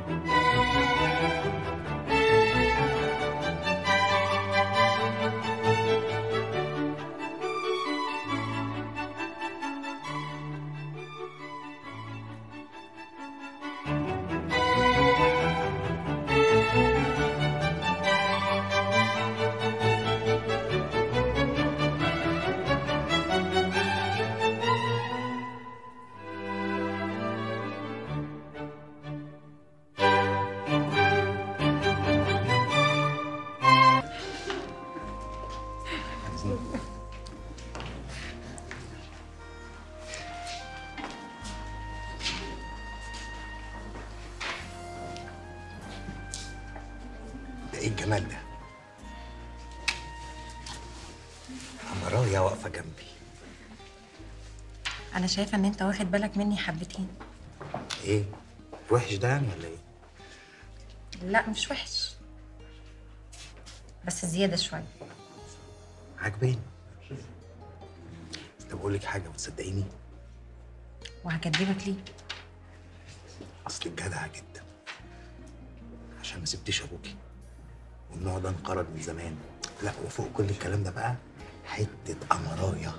ده ايه الجمال ده عمرايا واقفه جنبي انا شايفه ان انت واخد بالك مني حبتين ايه وحش ده يعني ولا ايه لا مش وحش بس زياده شويه عاجباني طب اقول لك حاجه وتصدقيني وهكدبك ليه اصلك جدعه جدا عشان ما سبتيش ابوكي والنوع ده انقرض من زمان لا وفوق كل الكلام ده بقى حته امرايا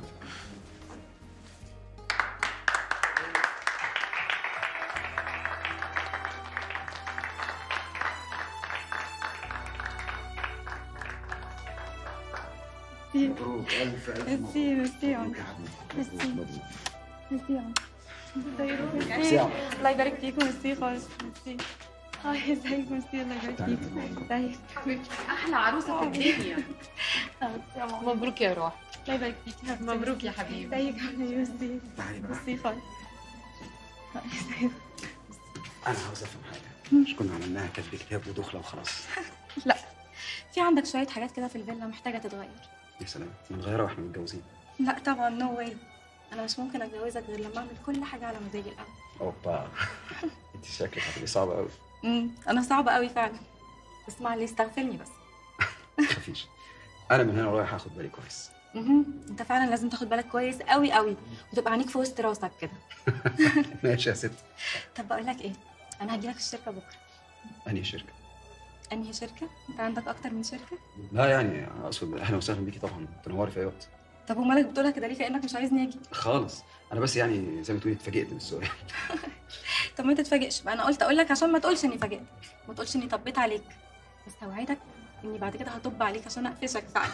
مبروك الف الف ميرسي ميرسي عم ميرسي ميرسي عم ميرسي الله يبارك فيكم ميرسي خالص ميرسي هاي ازيك ميرسي الله يبارك فيك ازيك حبيبتي احلى عروسه في الدنيا ميرسي يا ماما مبروك يا روح الله يبارك فيك يا حبيبتي. مبروك يا حبيبي. ازيك يا حبيبي ميرسي تعالي بقى ميرسي خالص ازيك انا عاوز افهم حاجه مش كنا عملناها كاتب كتاب ودخله وخلاص لا في عندك شويه حاجات كده في الفيلا محتاجه تتغير يا سلام نغيرها واحنا متجوزين لا طبعا نو واي انا مش ممكن اتجوزك غير لما اعمل كل حاجه على مزاجي الاول اوبا انت شكلك هتبقي صعبه قوي امم انا صعبه قوي فعلا بس معلش استغفرني بس ما تخافيش انا من هنا ورايح هاخد بالي كويس مهم. انت فعلا لازم تاخد بالك كويس قوي قوي وتبقى عينيك في وسط راسك كده ماشي يا ست طب بقول لك ايه انا هجيلك الشركه بكره انهي شركه انهي شركه انت عندك اكتر من شركه لا يعني اقصد اهلا وسهلا بيكي طبعا تنوري في اي وقت طب ومالك بتقولها كده ليه كانك مش عايزني اجي خالص انا بس يعني زي ما تقولي اتفاجئت بالسؤال طب ما تتفاجئش بقى انا قلت اقول لك عشان ما تقولش اني فاجئتك ما تقولش اني طبيت عليك بس اوعدك اني بعد كده هطب عليك عشان اقفشك فعلا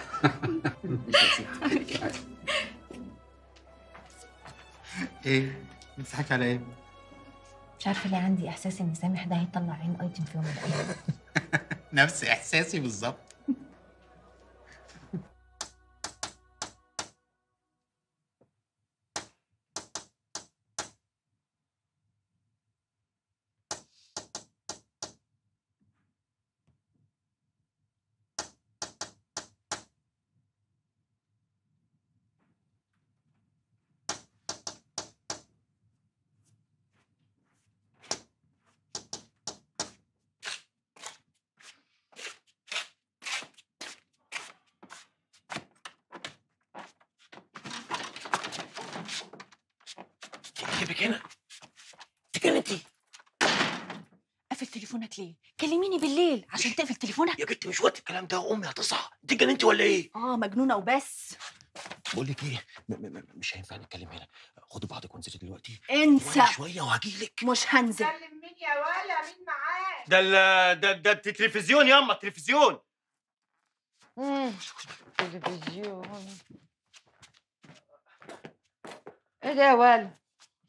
ايه بتضحك على ايه مش عارفه ليه عندي احساس ان سامح ده هيطلع عين ايتم في يوم من الايام نفس احساسي بالظبط جيبك هنا تكلمتي قفل تليفونك ليه؟ كلميني بالليل عشان تقفل تليفونك يا بنت مش وقت الكلام ده امي هتصحى انت اتجننتي ولا ايه اه مجنونه وبس بقول لك ايه م- م- م- مش هينفع نتكلم هنا خدوا بعضك وانزلي دلوقتي انسى وانا شويه وهجيلك مش هنزل كلم مين يا ولا مين معاك ده ال ده ده التلفزيون ياما التلفزيون تلفزيون ايه ده يا ولا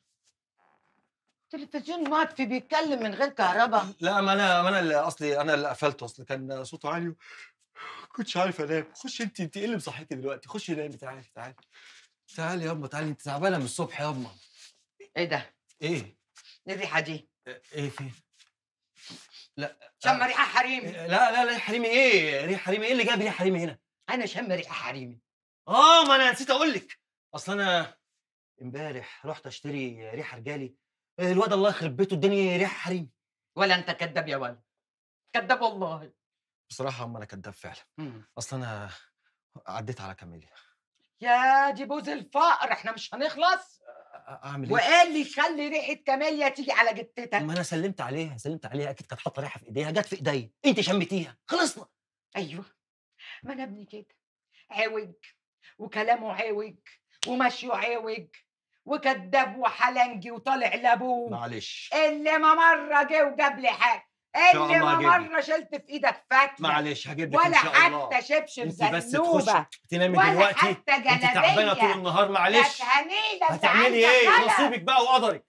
تلفزيون مطفي بيتكلم من غير كهرباء لا ما انا ما انا اللي اصلي انا اللي قفلته اصل كان صوته عالي كنتش عارف انام خش انت انت ايه اللي مصحيكي دلوقتي خشي نامي تعالي تعالي تعالي ياما تعالي انت تعبانه من الصبح ياما ايه ده ايه إيه الريحه دي ايه فين لا شم ريحه حريمي لا لا لا يا حريمي ايه ريح حريمي ايه اللي جاب ريح حريمي هنا انا شم ريحه حريمي اه ما انا نسيت اقول لك اصل انا امبارح رحت اشتري ريحه رجالي الواد الله يخرب بيته اداني ريحه حريمي ولا انت كذاب يا ولا كذاب والله بصراحه اما انا كداب فعلا اصل انا عديت على كاميليا يا دي بوز الفقر احنا مش هنخلص اعمل ايه وايه اللي يخلي ريحه كاميليا تيجي على جتتك ما انا سلمت عليها سلمت عليها اكيد كانت حاطه ريحه في ايديها جت في ايديا انت شميتيها خلصنا ايوه ما انا ابني كده عوج وكلامه عوج ومشيه عوج وكذاب وحلنجي وطالع لابوه معلش اللي ما مره جه وجاب لي حاجه شاء اللي الله ما هجيب لك. مره شلت في ايدك فاكهه معلش هجيب لك ان ولا شاء الله حتى شبشب انت بس زنوبه تخشي تنامي ولا دلوقتي حتى انت تعبانه طول جلابيه النهار معلش هنيله هتعملي ايه نصيبك بقى وقدرك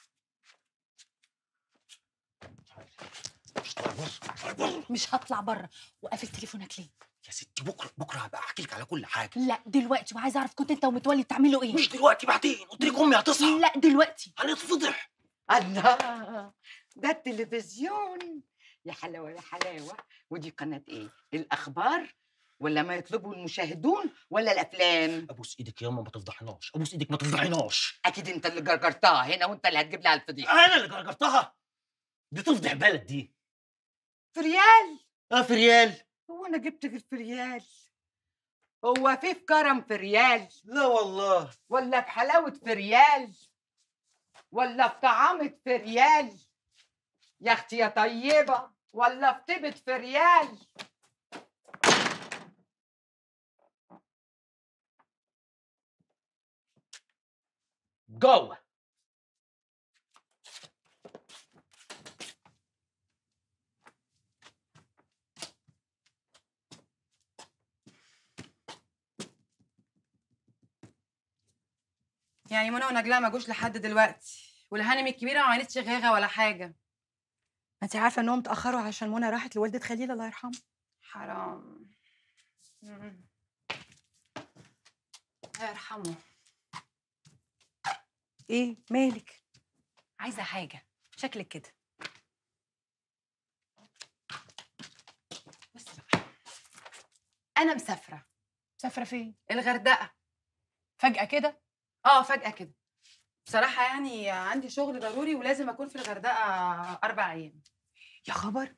مش هطلع بره وقافل تليفونك ليه يا ستي بكره بكره هبقى احكي لك على كل حاجه لا دلوقتي وعايزه اعرف كنت انت ومتولي بتعملوا ايه مش دلوقتي بعدين قلت لك امي هتصحى لا دلوقتي هنتفضح الله ده التلفزيون يا حلاوه يا حلاوه ودي قناه ايه الاخبار ولا ما يطلبه المشاهدون ولا الافلام ابوس ايدك ياما ما تفضحناش ابوس ايدك ما تفضحيناش اكيد انت اللي جرجرتها هنا وانت اللي هتجيب لها الفضيحه انا اللي جرجرتها دي تفضح بلد دي في ريال اه في ريال هو انا جبت غير في ريال هو في في كرم في ريال لا والله ولا في حلاوه في ريال ولا في طعامة في ريال يا اختي يا طيبه ولا في طيبه في ريال جوه يعني منى ونجلاء ما جوش لحد دلوقتي والهانم الكبيره ما عملتش غاغه ولا حاجه انت عارفه انهم اتاخروا عشان منى راحت لوالده خليل الله يرحمه حرام مم. الله يرحمه ايه مالك عايزه حاجه شكلك كده بصي بقى انا مسافره مسافره فين الغردقه فجاه كده اه فجاه كده بصراحه يعني عندي شغل ضروري ولازم اكون في الغردقه اربع ايام يا خبر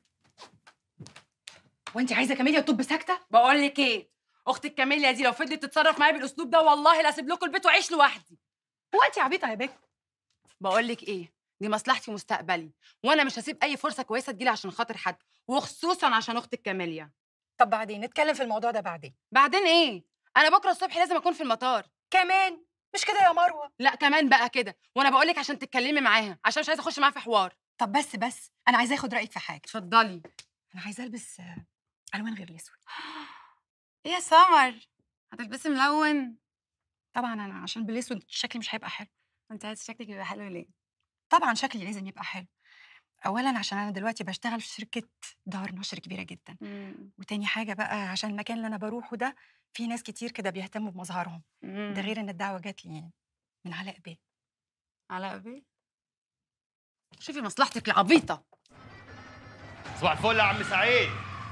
وانت عايزه كاميليا تطب ساكته بقول لك ايه اختك كاميليا دي لو فضلت تتصرف معايا بالاسلوب ده والله لا اسيب لكم البيت واعيش لوحدي هو انت عبيطه يا بك بقول لك ايه دي مصلحتي ومستقبلي وانا مش هسيب اي فرصه كويسه تجيلي عشان خاطر حد وخصوصا عشان اختك كاميليا طب بعدين نتكلم في الموضوع ده بعدين بعدين ايه انا بكره الصبح لازم اكون في المطار كمان مش كده يا مروه لا كمان بقى كده وانا بقول لك عشان تتكلمي معاها عشان مش عايزه اخش معاها في حوار طب بس بس انا عايزه اخد رايك في حاجه اتفضلي انا عايزه البس آه، الوان غير الاسود ايه يا سمر هتلبسي ملون طبعا انا عشان بالاسود شكلي مش هيبقى حلو انت عايزه شكلك يبقى حلو ليه طبعا شكلي لازم يبقى حلو اولا عشان انا دلوقتي بشتغل في شركه دار نشر كبيره جدا وتاني حاجه بقى عشان المكان اللي انا بروحه ده في ناس كتير كده بيهتموا بمظهرهم ده غير ان الدعوه جات لي من علاء بيه علاء بيه شوفي مصلحتك العبيطه صباح الفل يا عم سعيد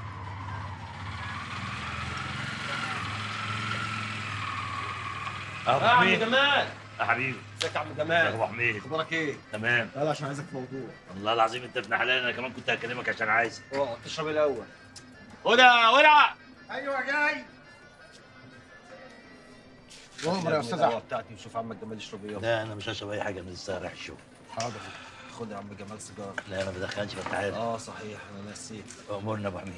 يا عم جمال يا حبيبي ازيك يا عم ازيك يا جمال ابو حميد اخبارك ايه تمام يلا عشان عايزك في موضوع والله العظيم انت ابن حلال انا كمان كنت هكلمك عشان عايزك اقعد تشرب الاول هدى ورع ايوه جاي عمر يا استاذ احمد بتاعتي وشوف عمك جمال يشرب ايه لا انا مش هشرب اي حاجه من لسه رايح الشغل حاضر خد يا عم جمال سيجاره لا انا ما بدخنش ما انت عارف اه صحيح انا نسيت امورنا يا ابو حميد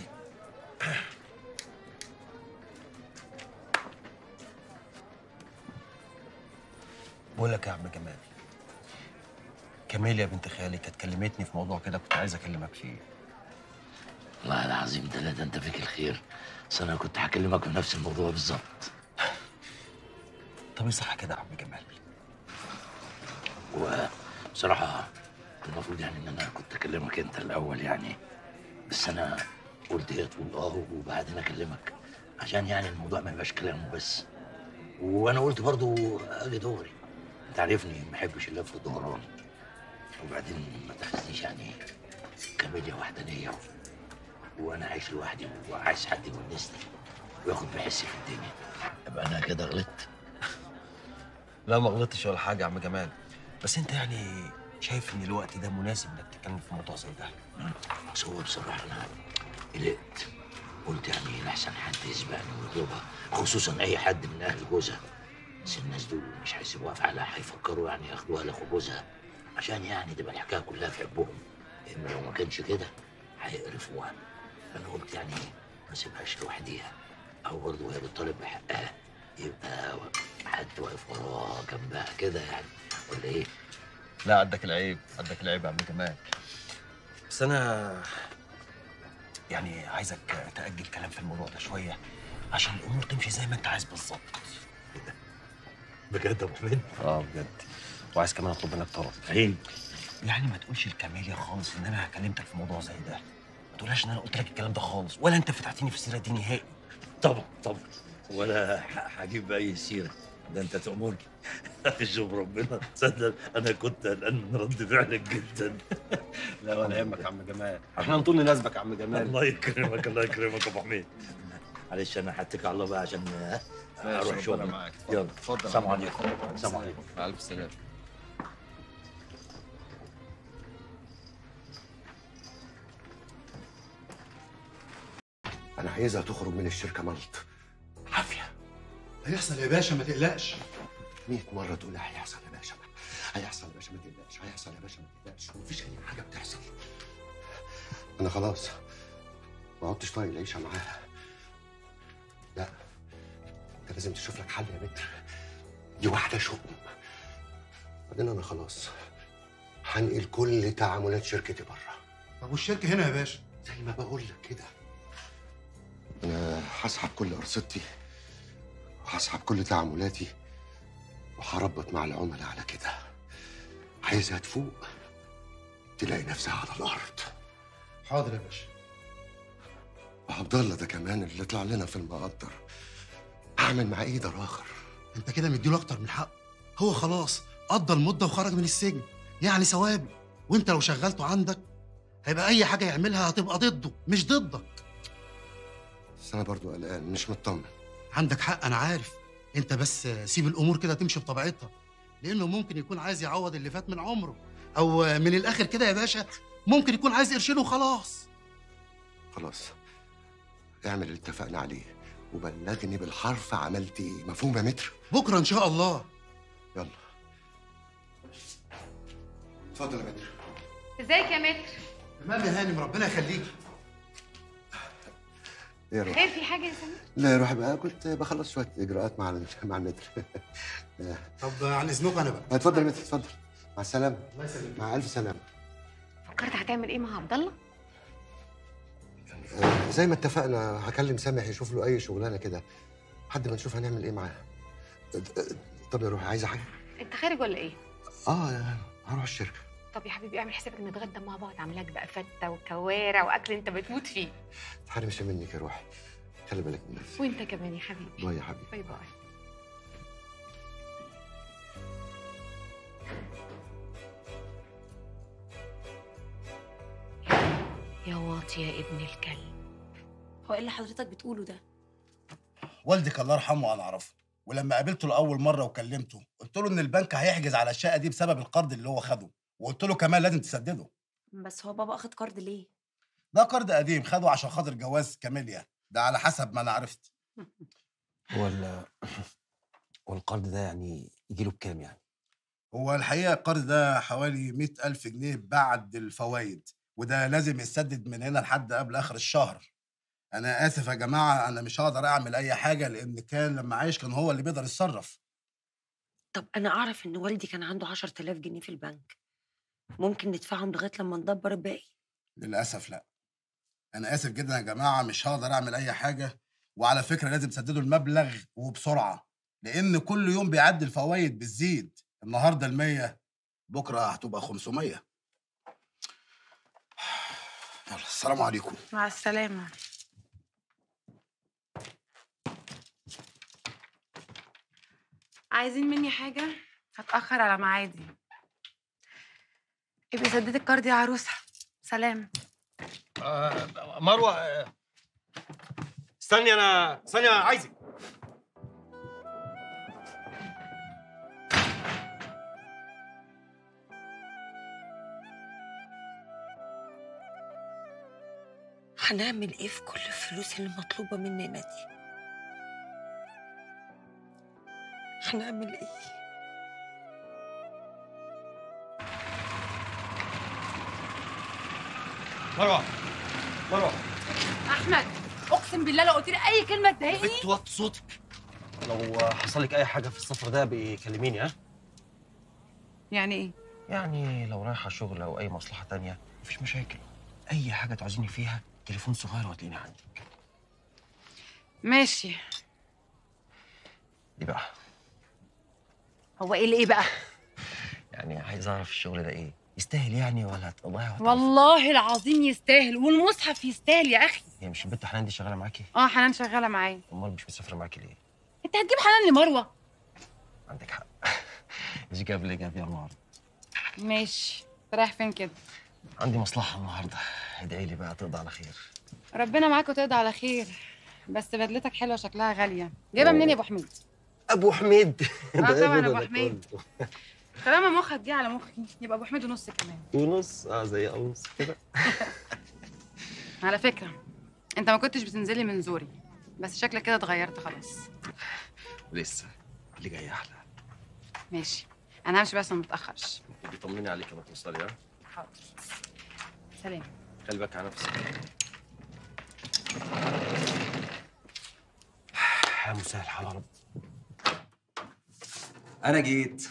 بقول لك يا عم جمال كاميليا بنت خالي كانت كلمتني في موضوع كده كنت عايز اكلمك فيه والله العظيم ثلاثة انت فيك الخير بس انا كنت هكلمك في نفس الموضوع بالظبط طب ايه صح كده يا عم جمال وبصراحة المفروض يعني ان انا كنت اكلمك انت الاول يعني بس انا قلت ايه تقول اه وبعدين اكلمك عشان يعني الموضوع ما يبقاش كلام بس وانا قلت برضو اجي دغري انت عارفني ما بحبش اللف والدوران وبعدين ما تاخذنيش يعني كاميليا وحدانيه وانا عايش لوحدي وعايز حد يونسني وياخد بحسي في الدنيا يبقى انا كده غلطت لا ما غلطتش ولا حاجه يا عم جمال بس انت يعني شايف ان الوقت ده مناسب انك تتكلم في موضوع زي ده بس هو بصراحه انا قلقت قلت يعني لحسن حد يسبقني ويطلبها خصوصا اي حد من اهل جوزها بس الناس دول مش هيسيبوها في حالها هيفكروا يعني ياخدوها لاخو جوزها عشان يعني تبقى الحكايه كلها في حبهم لان لو ما كانش كده هيقرفوها انا قلت يعني ما اسيبهاش لوحديها او برضه وهي بتطالب بحقها يبقى حد واقف وراها جنبها كده يعني ولا ايه؟ لا عندك العيب عندك العيب يا عم جمال بس انا يعني عايزك تأجل كلام في الموضوع ده شوية عشان الأمور تمشي زي ما أنت عايز بالظبط بجد يا ابو حميد اه بجد وعايز كمان أطلب منك طلب عين يعني ما تقولش لكاميليا خالص إن أنا كلمتك في موضوع زي ده ما تقولهاش إن أنا قلت لك الكلام ده خالص ولا أنت فتحتني في السيرة دي نهائي طبعا طبعا ولا ح- هجيب اي سيره ده انت تأمرني شوف ربنا تصدق انا كنت قلقان من رد فعلك جدا لا ولا يهمك يا عم جمال احنا نطول نناسبك يا عم جمال الله يكرمك الله يكرمك يا ابو حميد معلش انا هتكل على الله بقى عشان آه، اروح ربنا شغل معاك. يلا اتفضل يا السلام عم عليكم جمال. السلام عليكم مع ألف سلامة انا عايزها تخرج من الشركه ملط عافيه هيحصل يا باشا ما تقلقش 100 مره تقول لي هيحصل يا باشا هيحصل يا باشا ما تقلقش هيحصل يا باشا ما تقلقش ومفيش اي حاجه بتحصل انا خلاص ما عدتش طايق العيشه معاها لا انت لازم تشوف لك حل يا متر دي واحده شؤم بعدين انا خلاص هنقل كل تعاملات شركتي بره طب والشركه هنا يا باشا زي ما بقول لك كده انا هسحب كل ارصدتي وهسحب كل تعاملاتي وهربط مع العملاء على كده عايزها تفوق تلاقي نفسها على الارض حاضر يا باشا وعبد الله ده كمان اللي طلع لنا في المقدر هعمل معاه ايه ده اخر انت كده مديله اكتر من حقه هو خلاص قضى المده وخرج من السجن يعني ثوابي وانت لو شغلته عندك هيبقى اي حاجه يعملها هتبقى ضده مش ضدك بس انا برضو قلقان مش مطمن عندك حق انا عارف انت بس سيب الامور كده تمشي بطبيعتها لانه ممكن يكون عايز يعوض اللي فات من عمره او من الاخر كده يا باشا ممكن يكون عايز قرشين وخلاص خلاص اعمل اللي اتفقنا عليه وبلغني بالحرف عملت ايه مفهوم يا متر بكره ان شاء الله يلا اتفضل يا متر ازيك يا متر تمام يا هانم ربنا يخليكي ايه يا روح خير في حاجه يا سمير لا يا روح بقى كنت بخلص شويه اجراءات مع ال- مع المتر طب عن اذنكم انا بقى اتفضل يا متر اتفضل مع السلامه الله يسلمك مع الف سلامه فكرت هتعمل ايه مع عبد الله آه، زي ما اتفقنا هكلم سامح يشوف له اي شغلانه كده لحد ما نشوف هنعمل ايه معاه آه، آه، طب يا روحي عايزه حاجه انت خارج ولا ايه اه يا- هروح الشركه طب يا حبيبي اعمل حسابك نتغدى مع بعض عامله لك بقى فته وكوارع واكل انت بتموت فيه تحرمش منك يا روحي خلي بالك من نفسك وانت كمان يا حبيبي باي يا حبيبي باي باي يا واطي يا ابن الكلب هو ايه اللي حضرتك بتقوله ده والدك الله يرحمه انا اعرفه ولما قابلته لاول مره وكلمته قلت له ان البنك هيحجز على الشقه دي بسبب القرض اللي هو خده وقلت له كمان لازم تسدده بس هو بابا اخد قرض ليه ده قرض قديم خده عشان خاطر جواز كاميليا ده على حسب ما انا عرفت هو ال هو القرض ده يعني يجي له بكام يعني؟ هو الحقيقه القرض ده حوالي مئة ألف جنيه بعد الفوائد وده لازم يتسدد من هنا لحد قبل اخر الشهر انا اسف يا جماعه انا مش هقدر اعمل اي حاجه لان كان لما عايش كان هو اللي بيقدر يتصرف طب أنا أعرف إن والدي كان عنده عشرة آلاف جنيه في البنك ممكن ندفعهم لغاية لما ندبر الباقي للاسف لا انا اسف جدا يا جماعه مش هقدر اعمل اي حاجه وعلى فكره لازم تسددوا المبلغ وبسرعه لان كل يوم بيعدي الفوائد بتزيد النهارده ال 100 بكره هتبقى 500 يلا السلام عليكم مع السلامه عايزين مني حاجه هتاخر على ميعادي ابقي سددي الكارد يا عروسه سلام آه مروه آه، استني انا استني انا عايزك هنعمل إيه في كل الفلوس اللي مطلوبة مننا دي هنعمل ايه مروه مروه احمد اقسم بالله لو قلت لي اي كلمه تضايقني بنت وطي صوتك لو حصل لك اي حاجه في السفر ده بيكلميني ها يعني ايه يعني لو رايحه شغل او اي مصلحه تانية مفيش مشاكل اي حاجه تعوزيني فيها تليفون صغير وهتلاقيني عندي ماشي دي بقى هو ايه اللي ايه بقى يعني عايز اعرف الشغل ده ايه يستاهل يعني ولا هتضيع وقت والله العظيم يستاهل والمصحف يستاهل يا اخي هي مش البنت حنان دي شغاله معاكي اه حنان شغاله معايا امال مش مسافره معاكي ليه انت هتجيب حنان لمروه عندك حق ايش جاب لي جاب يا النهارده ماشي رايح فين كده عندي مصلحه النهارده ادعي لي بقى تقضي على خير ربنا معاك وتقضي على خير بس بدلتك حلوه شكلها غاليه جايبها منين يا ابو حميد ابو حميد اه طبعا ابو حميد طالما مخك جه على مخي يبقى ابو حميد ونص كمان ونص اه زي قوس كده على فكره انت ما كنتش بتنزلي من زوري بس شكلك كده اتغيرت خلاص لسه اللي جاي احلى ماشي انا همشي بس ما متاخرش بيطمني عليك لما توصلي ها حاضر سلام خلي بالك على نفسك يا مسهل الحال يا رب انا جيت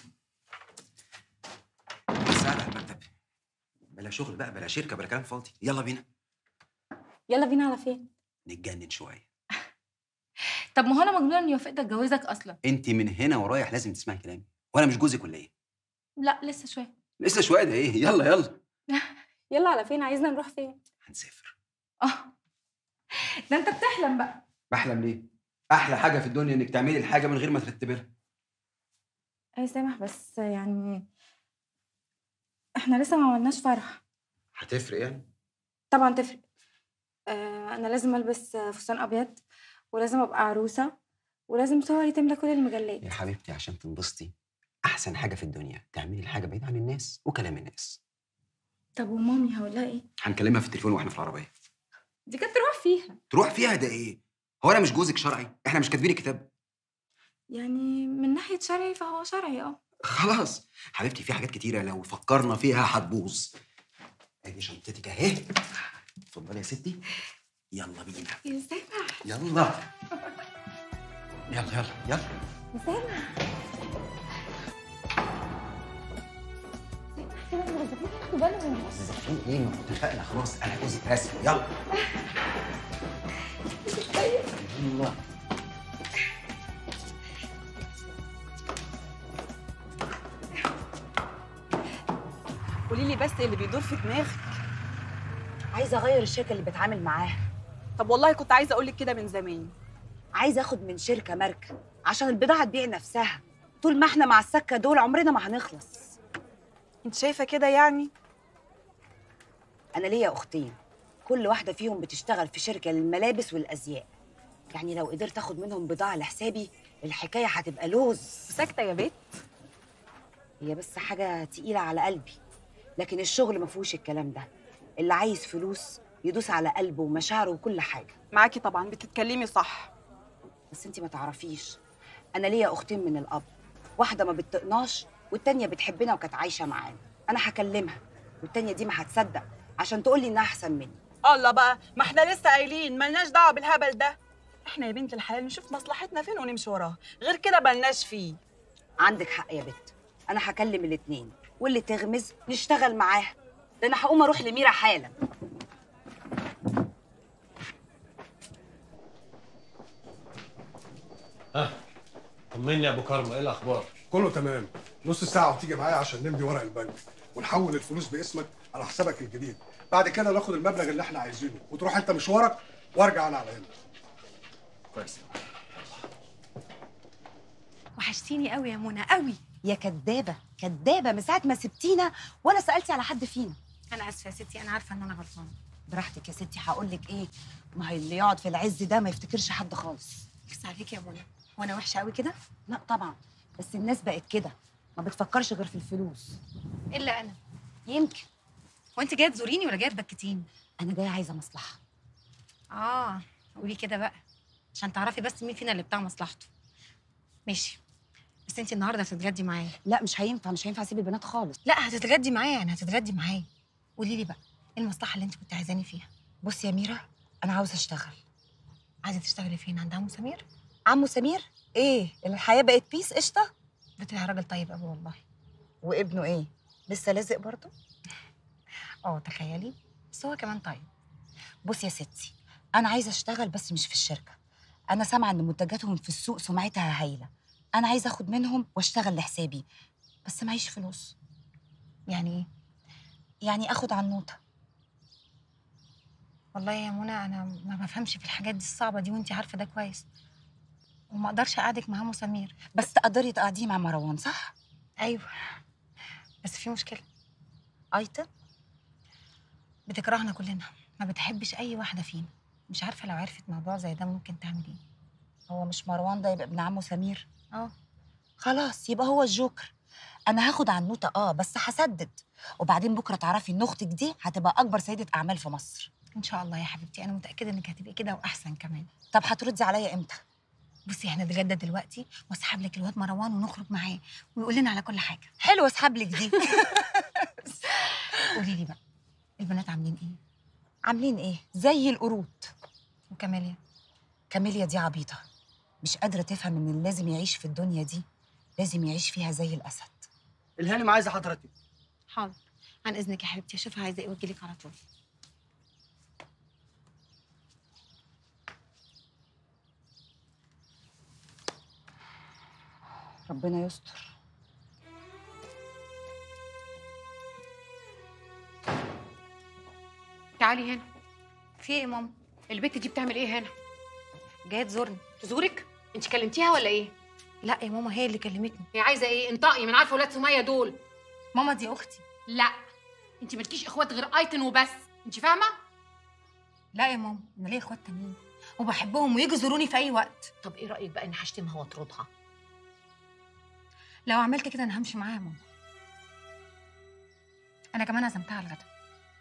بس قاعد على المكتب بلا شغل بقى بلا شركه بلا كلام فاضي يلا بينا يلا بينا على فين نتجنن شويه طب ما هو انا مجنونه اني وافقت اتجوزك اصلا انت من هنا ورايح لازم تسمعي كلامي وانا مش جوزك ولا ايه لا لسه شويه لسه شويه ده ايه يلا يلا يلا على فين عايزنا نروح فين هنسافر اه ده انت بتحلم بقى بحلم ليه احلى حاجه في الدنيا انك تعملي الحاجه من غير ما ترتبي لها اي سامح بس يعني احنا لسه ما عملناش فرح هتفرق يعني طبعا تفرق آه انا لازم البس فستان ابيض ولازم ابقى عروسه ولازم صوري تملى كل المجلات يا حبيبتي عشان تنبسطي احسن حاجه في الدنيا تعملي الحاجه بعيد عن الناس وكلام الناس طب ومامي هقول لها ايه هنكلمها في التليفون واحنا في العربيه دي كانت تروح فيها تروح فيها ده ايه هو انا مش جوزك شرعي احنا مش كاتبين الكتاب يعني من ناحيه شرعي فهو شرعي اه خلاص حبيبتي في حاجات كتيره لو فكرنا فيها هتبوظ ادي شنطتك اهي اتفضلي يا ستي يلا بينا يا سامح يلا يلا يلا يلا يا سامح موظفين ايه ما اتفقنا خلاص انا جوزك رسمي يلا يلا قولي لي بس اللي بيدور في دماغك عايزه اغير الشركه اللي بتعامل معاها طب والله كنت عايزه اقول لك كده من زمان عايزه اخد من شركه ماركه عشان البضاعه تبيع نفسها طول ما احنا مع السكه دول عمرنا ما هنخلص انت شايفه كده يعني انا ليا اختين كل واحده فيهم بتشتغل في شركه للملابس والازياء يعني لو قدرت اخد منهم بضاعه لحسابي الحكايه هتبقى لوز ساكته يا بيت هي بس حاجه تقيله على قلبي لكن الشغل ما فيهوش الكلام ده اللي عايز فلوس يدوس على قلبه ومشاعره وكل حاجه معاكي طبعا بتتكلمي صح بس انت ما تعرفيش انا ليا اختين من الاب واحده ما بتطقناش والتانيه بتحبنا وكانت عايشه معانا انا هكلمها والتانيه دي ما هتصدق عشان تقول لي انها احسن مني الله بقى ما احنا لسه قايلين ملناش دعوه بالهبل ده احنا يا بنت الحلال نشوف مصلحتنا فين ونمشي وراها غير كده ملناش فيه عندك حق يا بت انا هكلم الاتنين واللي تغمز نشتغل معاها ده انا هقوم اروح لميرا حالا ها طمني يا ابو كرم ايه الاخبار كله تمام نص ساعة وتيجي معايا عشان نمضي ورق البنك ونحول الفلوس باسمك على حسابك الجديد بعد كده ناخد المبلغ اللي احنا عايزينه وتروح انت مشوارك وارجع انا على هنا كويس وحشتيني قوي يا منى قوي يا كدابه كدابه من ساعه ما سبتينا ولا سالتي على حد فينا انا اسفه يا ستي انا عارفه ان انا غلطانه براحتك يا ستي هقول لك ايه ما هي اللي يقعد في العز ده ما يفتكرش حد خالص بس عليك يا منى وانا وحشه قوي كده لا طبعا بس الناس بقت كده ما بتفكرش غير في الفلوس الا انا يمكن وانت جايه تزوريني ولا جايه تبكتيني انا جايه عايزه مصلحه اه قولي كده بقى عشان تعرفي بس مين فينا اللي بتاع مصلحته ماشي بس بس انت النهارده هتتغدي معايا لا مش هينفع مش هينفع اسيب البنات خالص لا هتتغدي معايا يعني هتتغدي معايا قولي لي بقى ايه المصلحه اللي انت كنت عايزاني فيها بصي يا ميرا انا عاوزه اشتغل عايزه تشتغلي فين عند عمو سمير عمو سمير ايه الحياه بقت بيس قشطه ده طلع راجل طيب قوي والله وابنه ايه لسه لازق برضه اه تخيلي بس هو كمان طيب بصي يا ستي انا عايزه اشتغل بس مش في الشركه انا سامعه ان منتجاتهم في السوق سمعتها هايله انا عايزه اخد منهم واشتغل لحسابي بس معيش فلوس يعني ايه يعني اخد عنوته والله يا منى انا ما بفهمش في الحاجات دي الصعبه دي وانت عارفه ده كويس وما اقدرش اقعدك مع عمو سمير بس تقدري تقعديه مع مروان صح ايوه بس في مشكله ايتم بتكرهنا كلنا ما بتحبش اي واحده فينا مش عارفه لو عرفت موضوع زي ده ممكن تعمل ايه هو مش مروان ده يبقى ابن عمو سمير اه خلاص يبقى هو الجوكر انا هاخد عنوته اه بس هسدد وبعدين بكره تعرفي ان اختك دي هتبقى اكبر سيده اعمال في مصر ان شاء الله يا حبيبتي انا متاكده انك هتبقي كده واحسن كمان طب هتردي عليا امتى بصي احنا نتغدى دلوقتي واسحب لك الواد مروان ونخرج معاه ويقول لنا على كل حاجه حلو اسحب لك دي قولي لي بقى البنات عاملين ايه عاملين ايه زي القرود وكاميليا كاميليا دي عبيطه مش قادره تفهم ان اللي لازم يعيش في الدنيا دي لازم يعيش فيها زي الاسد الهانم عايزه حضرتك حاضر عن اذنك يا حبيبتي اشوفها عايزه ايه واجي لك على طول ربنا يستر تعالي هنا في ايه يا ماما البت دي بتعمل ايه هنا جايه تزورني تزورك انت كلمتيها ولا ايه لا يا ماما هي اللي كلمتني هي عايزه ايه انطقي من عارفه ولاد سميه دول ماما دي اختي لا انت مالكيش اخوات غير ايتن وبس انت فاهمه لا يا ماما انا ليا اخوات تانيين وبحبهم ويجوا يزوروني في اي وقت طب ايه رايك بقى اني هشتمها واطردها لو عملت كده انا همشي معاها يا ماما انا كمان عزمتها على الغدا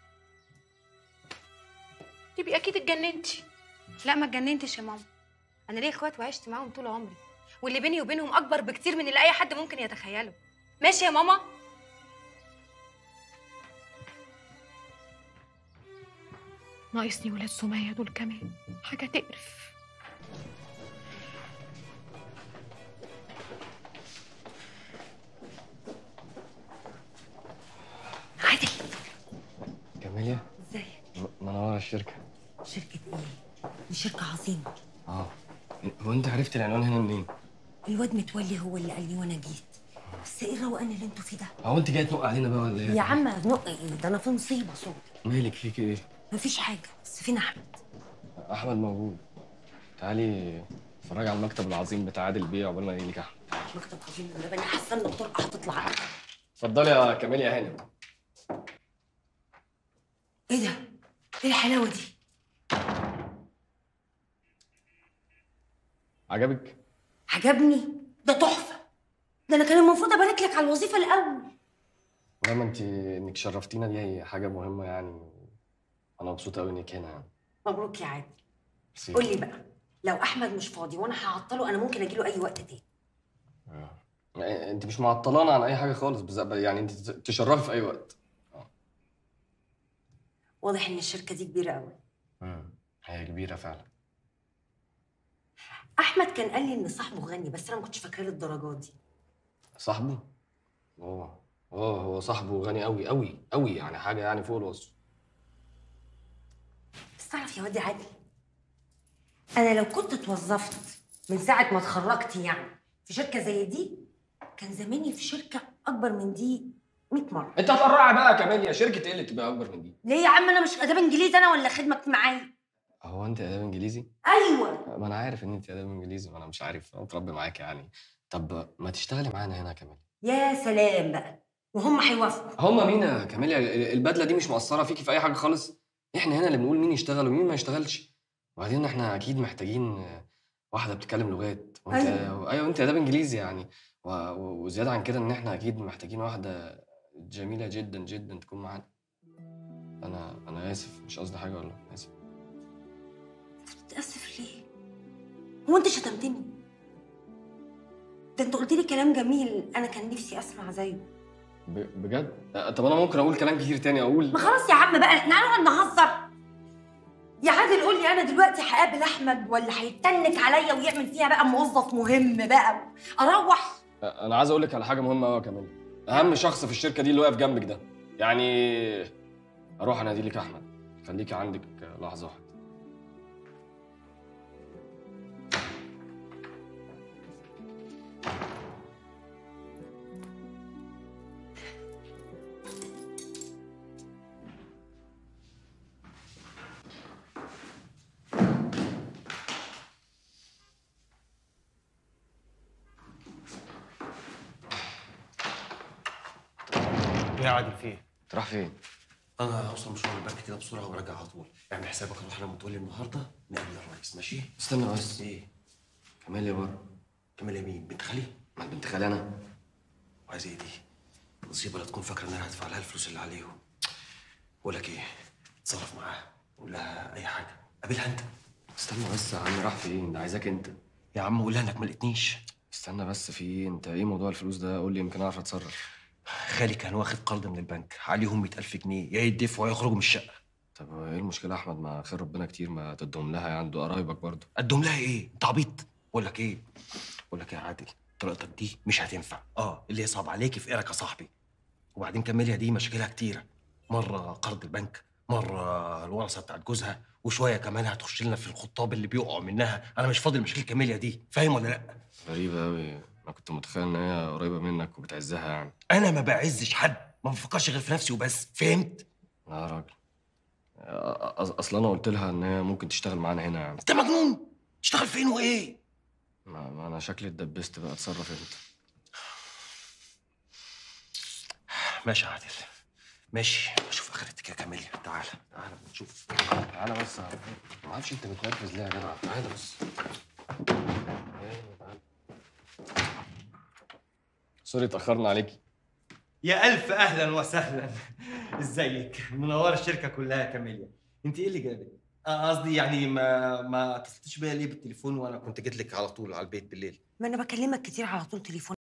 تبقي اكيد اتجننتي لا ما اتجننتش يا ماما انا ليا اخوات وعشت معاهم طول عمري واللي بيني وبينهم اكبر بكتير من اللي اي حد ممكن يتخيله ماشي يا ماما ناقصني ولاد سميه دول كمان حاجه تقرف عادل كاميليا ازيك م- منورة الشركة شركة ايه؟ دي شركة عظيمة اه هو انت عرفت العنوان هنا منين؟ الواد متولي هو اللي قال لي وانا جيت بس ايه الروقان اللي انتوا فيه ده؟ هو انت جاي تنق علينا بقى ولا ايه؟ يا عم نق ايه؟ ده انا في مصيبة صوت مالك فيك ايه؟ مفيش حاجة بس فين احمد؟ احمد موجود تعالي اتفرجي على المكتب العظيم بتاع عادل بيه عقبال ما يجيلك احمد مكتب عظيم ولا انا حاسة ان الطرقة هتطلع اتفضلي يا كاميليا هانم ايه ده؟ ايه الحلاوة دي؟ عجبك؟ عجبني ده تحفة ده انا كان المفروض ابارك لك على الوظيفة الاول لما انت انك شرفتينا دي حاجة مهمة يعني انا مبسوط قوي انك هنا يعني مبروك يا عادل ميرسي. قول لي بقى لو احمد مش فاضي وانا هعطله انا ممكن اجيله اي وقت تاني يعني انت مش معطلانة عن اي حاجة خالص بس يعني انت تشرفي في اي وقت واضح ان الشركة دي كبيرة قوي امم هي كبيرة فعلا احمد كان قال لي ان صاحبه غني بس انا ما كنتش فاكراه للدرجات دي صاحبه؟ اه اه هو صاحبه غني قوي قوي قوي يعني حاجة يعني فوق الوصف بس تعرف يا واد يا عادل انا لو كنت اتوظفت من ساعه ما اتخرجت يعني في شركه زي دي كان زماني في شركه اكبر من دي 100 مره انت هتقرعي بقى يا كاميليا شركة ايه اللي تبقى اكبر من دي؟ ليه يا عم انا مش اداب انجليزي انا ولا خدمه اجتماعيه هو انت اداب انجليزي؟ ايوه ما انا عارف ان انت اداب انجليزي ما انا مش عارف انا متربي معاك يعني طب ما تشتغلي معانا هنا يا كاميليا يا سلام بقى وهم هيوافقوا هما مين يا كاميليا ال- البدله دي مش مؤثره فيكي في اي حاجه خالص احنا هنا اللي بنقول مين يشتغل ومين ما يشتغلش وبعدين احنا اكيد محتاجين آه، واحده بتتكلم لغات وانت أيوة. ايوه انت اداب انجليزي يعني و... و- وزياده عن كده ان احنا اكيد محتاجين واحده جميله جدا جدا تكون معانا انا انا اسف مش قصدي حاجه والله اسف تتاسف ليه هو انت شتمتني ده انت قلت لي كلام جميل انا كان نفسي اسمع زيه ب- بجد آه، طب انا ممكن اقول كلام كتير تاني اقول ما خلاص يا عم بقى احنا هنقعد نهزر يا عادل قول لي انا دلوقتي هقابل احمد ولا هيتنك عليا ويعمل فيها بقى موظف مهم بقى اروح آه، انا عايز اقول لك على حاجه مهمه قوي كمان اهم شخص في الشركه دي اللي واقف جنبك ده يعني اروح انادي لك احمد خليكي عندك لحظه واحده ايه يا عادل في ايه؟ راح فين؟ انا هوصل مشوار البنك كده بسرعه وارجع على طول اعمل حسابك اروح انا متولي النهارده نقابل الرئيس ماشي؟ استنى بس ايه؟ كمال يا بره كمال مين؟ بنت خالي؟ ما بنت خالي انا وعايز ايه دي؟ مصيبه لا تكون فاكره ان انا هدفع لها الفلوس اللي عليهم بقول لك ايه؟ اتصرف معاها قول لها اي حاجه قابلها انت استنى بس يا عم راح فين ده عايزاك انت يا عم قول لها انك ما لقيتنيش استنى بس في ايه انت ايه موضوع الفلوس ده قول لي يمكن اعرف اتصرف خالي كان واخد قرض من البنك عليهم 100000 جنيه يا يدفعوا يا يخرجوا من الشقه طب ايه المشكله يا احمد ما خير ربنا كتير ما تدهم لها يعني دول قرايبك برضه قدهم لها ايه؟ انت عبيط بقول لك ايه؟ بقول لك يا عادل طريقتك دي مش هتنفع اه اللي يصعب عليك في يا صاحبي وبعدين كماليا دي مشاكلها كتيره مره قرض البنك مره الورثه بتاعت جوزها وشويه كمان هتخش لنا في الخطاب اللي بيقعوا منها انا مش فاضي مشاكل كاميليا دي فاهم ولا لا غريبه قوي انا كنت متخيل ان هي قريبه منك وبتعزها يعني انا ما بعزش حد ما بفكرش غير في نفسي وبس فهمت لا يا راجل أ- اصل انا قلت لها ان هي ممكن تشتغل معانا هنا يعني انت مجنون تشتغل فين وايه ما, ما انا شكلي اتدبست بقى اتصرف انت ماشي يا عادل ماشي اشوف اخرتك يا كاميليا تعالى تعالى نشوف تعالى بس ما اعرفش انت متنرفز ليه يا جدع تعالى بس سوري اتاخرنا عليكي يا ألف أهلا وسهلا ازيك منورة الشركة كلها يا كاميليا انت ايه اللي جابك؟ آه، قصدي يعني ما ما اتصلتش بيا ليه بالتليفون وانا كنت جيت لك على طول على البيت بالليل ما انا بكلمك كتير على طول تليفون